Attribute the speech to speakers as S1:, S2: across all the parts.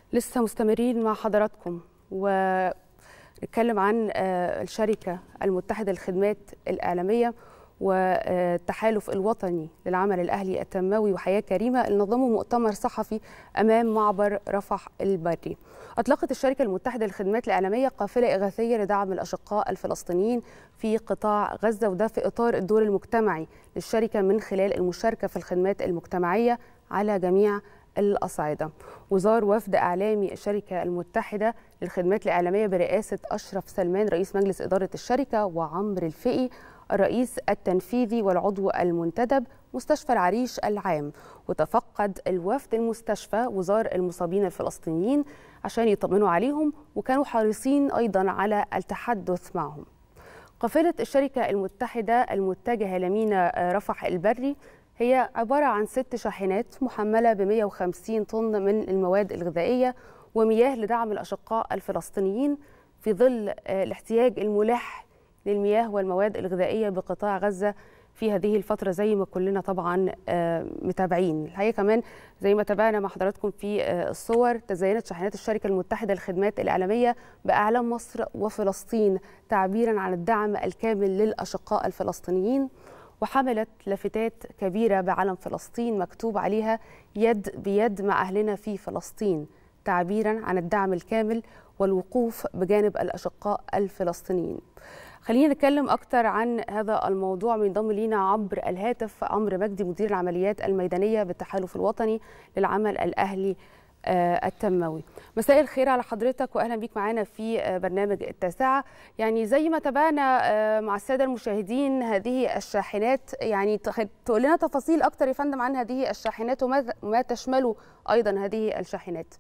S1: لسه مستمرين مع حضراتكم ونتكلم عن الشركة المتحدة للخدمات الإعلامية والتحالف الوطني للعمل الأهلي التنموي وحياة كريمة اللي نظموا مؤتمر صحفي أمام معبر رفح البري أطلقت الشركة المتحدة للخدمات الإعلامية قافلة إغاثية لدعم الأشقاء الفلسطينيين في قطاع غزة وده في إطار الدور المجتمعي للشركة من خلال المشاركة في الخدمات المجتمعية على جميع الأصعدة وزار وفد إعلامي الشركة المتحدة للخدمات الإعلامية برئاسة أشرف سلمان رئيس مجلس إدارة الشركة وعمرو الفقي الرئيس التنفيذي والعضو المنتدب مستشفى العريش العام وتفقد الوفد المستشفى وزار المصابين الفلسطينيين عشان يطمنوا عليهم وكانوا حريصين أيضا على التحدث معهم قافلة الشركة المتحدة المتجهة لميناء رفح البري هي عبارة عن ست شاحنات محملة ب 150 طن من المواد الغذائية ومياه لدعم الأشقاء الفلسطينيين في ظل الاحتياج الملح للمياه والمواد الغذائية بقطاع غزة في هذه الفترة زي ما كلنا طبعا متابعين الحقيقة كمان زي ما تابعنا مع حضراتكم في الصور تزينت شاحنات الشركة المتحدة للخدمات الإعلامية بأعلام مصر وفلسطين تعبيرا عن الدعم الكامل للأشقاء الفلسطينيين وحملت لافتات كبيرة بعلم فلسطين مكتوب عليها يد بيد مع أهلنا في فلسطين تعبيرا عن الدعم الكامل والوقوف بجانب الأشقاء الفلسطينيين خلينا نتكلم أكتر عن هذا الموضوع بينضم لينا عبر الهاتف عمرو مجدي مدير العمليات الميدانية بالتحالف الوطني للعمل الأهلي التنموي مساء الخير على حضرتك واهلا بيك معانا في برنامج التاسعه يعني زي ما تابعنا مع الساده المشاهدين هذه الشاحنات يعني تقول لنا تفاصيل اكتر يا فندم عن هذه الشاحنات وما تشمله ايضا هذه الشاحنات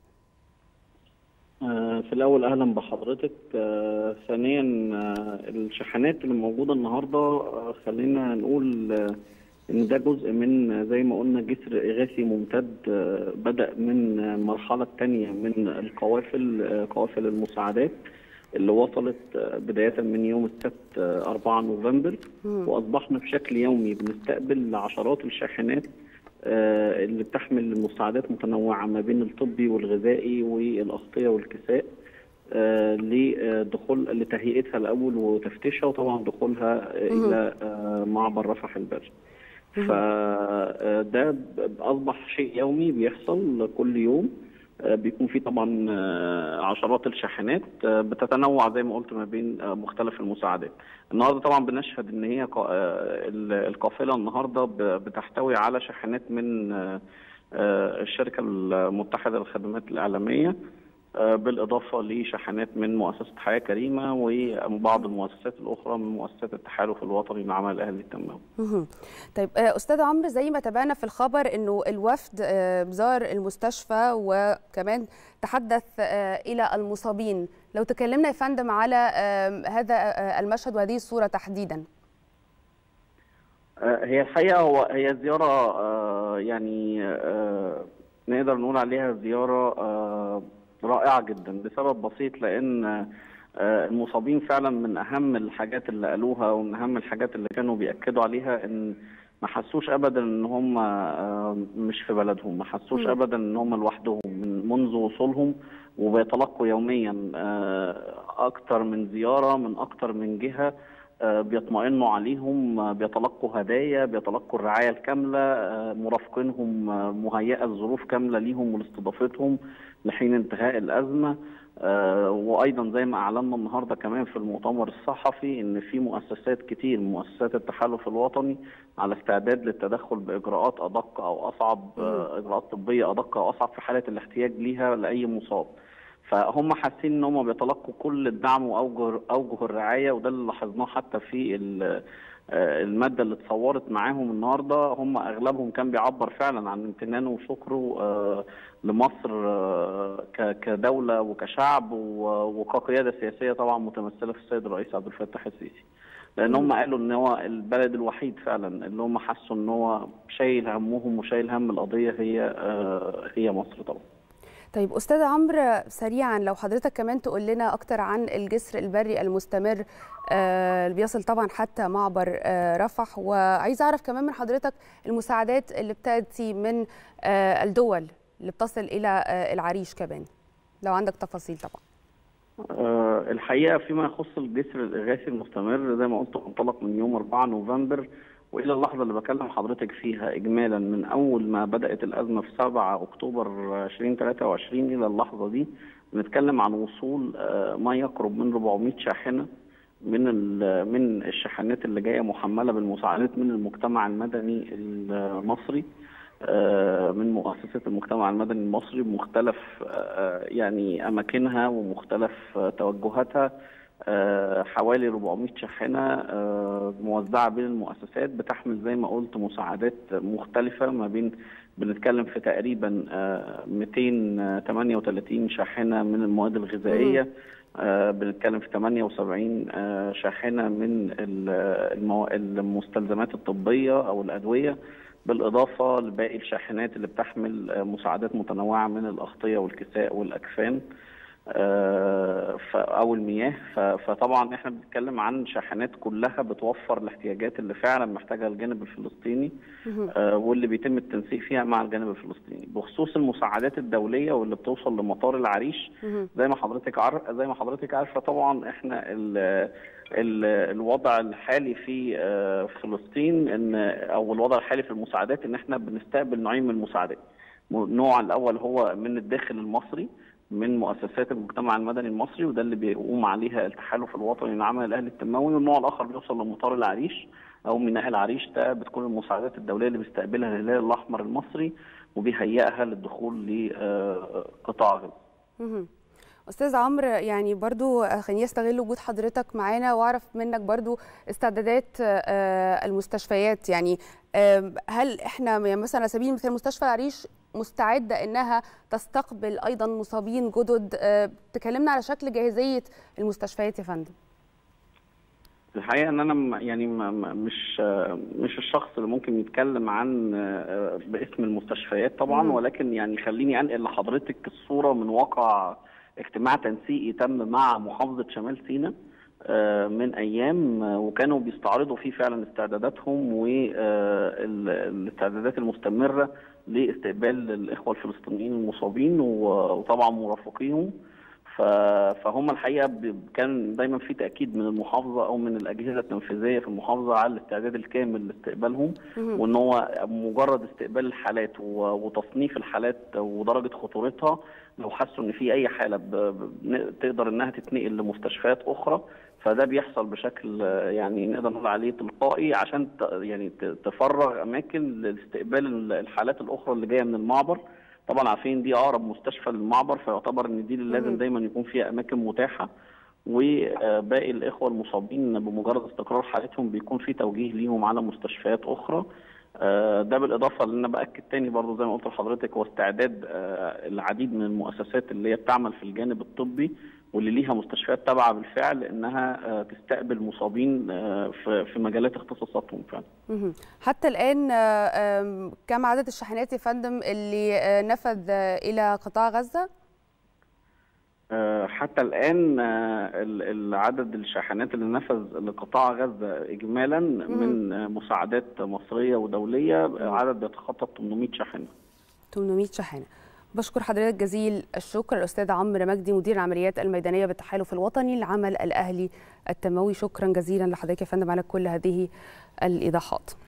S2: في الاول اهلا بحضرتك ثانيا الشاحنات اللي موجوده النهارده خلينا نقول ان ده جزء من زي ما قلنا جسر اغاثي ممتد بدا من المرحله الثانيه من القوافل قوافل المساعدات اللي وصلت بدايه من يوم السبت 4 نوفمبر واصبحنا بشكل يومي بنستقبل عشرات الشاحنات اللي بتحمل مساعدات متنوعه ما بين الطبي والغذائي والاغطيه والكساء لدخول لتهيئتها الاول وتفتيشها وطبعا دخولها الى معبر رفح البري. فده اصبح شيء يومي بيحصل كل يوم بيكون في طبعا عشرات الشاحنات بتتنوع زي ما قلت ما بين مختلف المساعدات. النهارده طبعا بنشهد ان هي القافله النهارده بتحتوي على شاحنات من الشركه المتحده للخدمات الاعلاميه بالاضافه لشاحنات من مؤسسه حياه كريمه وبعض المؤسسات الاخرى من مؤسسات التحالف الوطني للعمل الاهلي التنموي.
S1: طيب استاذ عمرو زي ما تابعنا في الخبر انه الوفد زار المستشفى وكمان تحدث الى المصابين، لو تكلمنا يا فندم على هذا المشهد وهذه الصوره تحديدا.
S2: هي الحقيقه هو هي زياره يعني نقدر نقول عليها زياره رائعه جدا لسبب بسيط لان المصابين فعلا من اهم الحاجات اللي قالوها ومن اهم الحاجات اللي كانوا بياكدوا عليها ان ما حسوش ابدا ان هم مش في بلدهم ما حسوش ابدا ان هم لوحدهم من منذ وصولهم وبيتلقوا يوميا اكتر من زياره من اكتر من جهه بيطمئنوا عليهم بيتلقوا هدايا بيتلقوا الرعايه الكامله مرافقينهم مهيئه الظروف كامله ليهم ولاستضافتهم لحين انتهاء الازمه وايضا زي ما اعلنا النهارده كمان في المؤتمر الصحفي ان في مؤسسات كتير مؤسسات التحالف الوطني على استعداد للتدخل باجراءات ادق او اصعب اجراءات طبيه ادق او اصعب في حاله الاحتياج ليها لاي مصاب. فهم حاسين ان هم بيتلقوا كل الدعم واوجه اوجه الرعايه وده اللي لاحظناه حتى في الماده اللي اتصورت معاهم النهارده هم اغلبهم كان بيعبر فعلا عن امتنانه وشكره لمصر كدوله وكشعب وكقياده سياسيه طبعا متمثله في السيد الرئيس عبد الفتاح السيسي. لان هم قالوا ان هو البلد الوحيد فعلا اللي هم حسوا ان هو شايل همهم وشايل هم القضيه هي هي مصر طبعا.
S1: طيب استاذ عمرو سريعا لو حضرتك كمان تقول لنا اكتر عن الجسر البري المستمر اللي بيصل طبعا حتى معبر رفح وعايز اعرف كمان من حضرتك المساعدات اللي بتاتي من الدول اللي بتصل الى العريش كمان لو عندك تفاصيل طبعا
S2: أه الحقيقه فيما يخص الجسر الاغاثي المستمر زي ما قلت انطلق من يوم 4 نوفمبر والى اللحظه اللي بكلم حضرتك فيها اجمالا من اول ما بدات الازمه في 7 اكتوبر 2023 الى اللحظه دي بنتكلم عن وصول ما يقرب من 400 شاحنه من من الشاحنات اللي جايه محمله بالمساعدات من المجتمع المدني المصري من مؤسسات المجتمع المدني المصري بمختلف يعني اماكنها ومختلف توجهاتها حوالي 400 شاحنه موزعه بين المؤسسات بتحمل زي ما قلت مساعدات مختلفه ما بين بنتكلم في تقريبا 238 شاحنه من المواد الغذائيه بنتكلم في 78 شاحنه من المستلزمات الطبيه او الادويه بالاضافه لباقي الشاحنات اللي بتحمل مساعدات متنوعه من الاغطيه والكساء والاكفان او المياه فطبعا احنا بنتكلم عن شاحنات كلها بتوفر الاحتياجات اللي فعلا محتاجها الجانب الفلسطيني واللي بيتم التنسيق فيها مع الجانب الفلسطيني بخصوص المساعدات الدوليه واللي بتوصل لمطار العريش زي ما حضرتك عارف زي ما حضرتك عارفه طبعا احنا ال ال الوضع الحالي في فلسطين ان او الوضع الحالي في المساعدات ان احنا بنستقبل نوعين من المساعدات النوع الاول هو من الداخل المصري من مؤسسات المجتمع المدني المصري وده اللي بيقوم عليها التحالف الوطني للعمل الاهلي التنموي والنوع الاخر بيوصل لمطار العريش او ميناء العريش ده بتكون المساعدات الدوليه اللي بيستقبلها الهلال الاحمر المصري وبيهيئها للدخول لقطاع غزه.
S1: استاذ عمرو يعني برضو خليني استغل وجود حضرتك معانا واعرف منك برضو استعدادات المستشفيات يعني هل احنا يعني مثلا على سبيل المثال مستشفى العريش مستعده انها تستقبل ايضا مصابين جدد تكلمنا على شكل جاهزيه المستشفيات يا فندم
S2: الحقيقه ان انا يعني مش مش الشخص اللي ممكن يتكلم عن باسم المستشفيات طبعا مم. ولكن يعني خليني انقل لحضرتك الصوره من واقع اجتماع تنسيقي تم مع محافظه شمال سيناء من ايام وكانوا بيستعرضوا فيه فعلا استعداداتهم والاستعدادات المستمره لاستقبال الاخوه الفلسطينيين المصابين وطبعا مرافقيهم فهم الحقيقه كان دايما في تاكيد من المحافظه او من الاجهزه التنفيذيه في المحافظه على الاستعداد الكامل لاستقبالهم وان هو مجرد استقبال الحالات وتصنيف الحالات ودرجه خطورتها لو حسوا ان في اي حاله تقدر انها تتنقل لمستشفيات اخرى فده بيحصل بشكل يعني نقدر نقول عليه تلقائي عشان يعني تفرغ اماكن لاستقبال الحالات الاخرى اللي جايه من المعبر طبعا عارفين دي اقرب مستشفى للمعبر فيعتبر ان دي اللي لازم دايما يكون فيها اماكن متاحه وباقي الاخوه المصابين بمجرد استقرار حالتهم بيكون في توجيه ليهم على مستشفيات اخرى ده بالاضافه لان باكد تاني برضه زي ما قلت لحضرتك هو استعداد العديد من المؤسسات اللي هي بتعمل في الجانب الطبي واللي ليها مستشفيات تابعه بالفعل انها تستقبل مصابين في مجالات اختصاصاتهم فعلا.
S1: حتى الان كم عدد الشاحنات يا فندم اللي نفذ الى قطاع غزه؟
S2: حتى الان العدد الشاحنات اللي نفذ لقطاع غزه اجمالا من مساعدات مصريه ودوليه عدد يتخطى 800 شاحنه.
S1: 800 شاحنه. بشكر حضرتك جزيل الشكر الاستاذ عمرو مجدي مدير العمليات الميدانيه بالتحالف الوطني للعمل الاهلي التنموي شكرا جزيلا لحضرتك يا فندم على كل هذه الايضاحات